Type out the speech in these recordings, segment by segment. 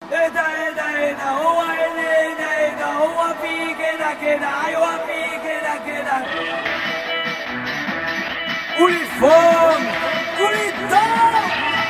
ايه ده ايه ده ايه ده هو ايه اللي ايه ده ايه ده هو في كده كده ايوه في كده كده قولي الفون قولي الدار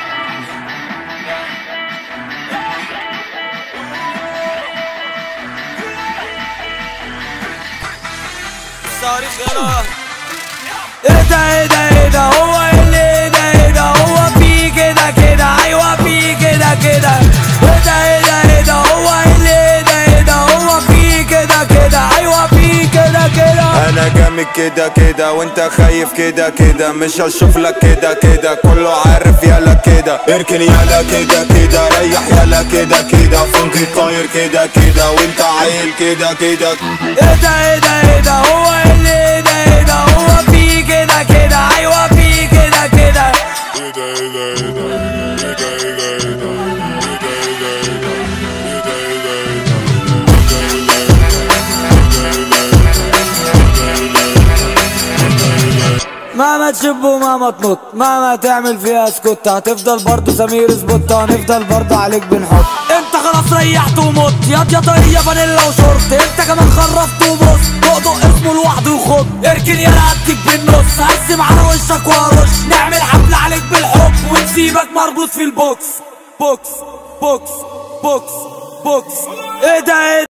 صواريخ يلا ايه ده ايه ده ايه ده هو ايه اللي ايه ده ايه ده هو في كده كده ايوه في كده كده ايه ده ايه ده ايه ده هو ايه اللي ايه ده ايه ده هو في كده كده ايوه في كده كده انا جامد كده كده وانت خايف كده كده مش هشوف لك كده كده كله عارف يلا كده اركن يلا كده كده ريح يلا كده كده فنكي طاير كده كده وانت عيل كده كده ايه ده ايه ده ايه ده هو ايه اللي ايه ده ايه ده هو في كده كده ايوه في كده كده مهما تشب ومهما تنط مهما تعمل فيها اسكت هتفضل برضه سمير سبوت هنفضل برضه عليك بنحط انت خلاص ريحت ومت ياض يا طرية فانيلا وشورت انت كمان خرفت وبص دقدق اسمه لوحده يخط اركن يا رقبتك بالنص هقسم على وشك وارش نعمل حفلة عليك بالحب ونسيبك مربوط في البوكس بوكس بوكس بوكس بوكس ايه ده ايه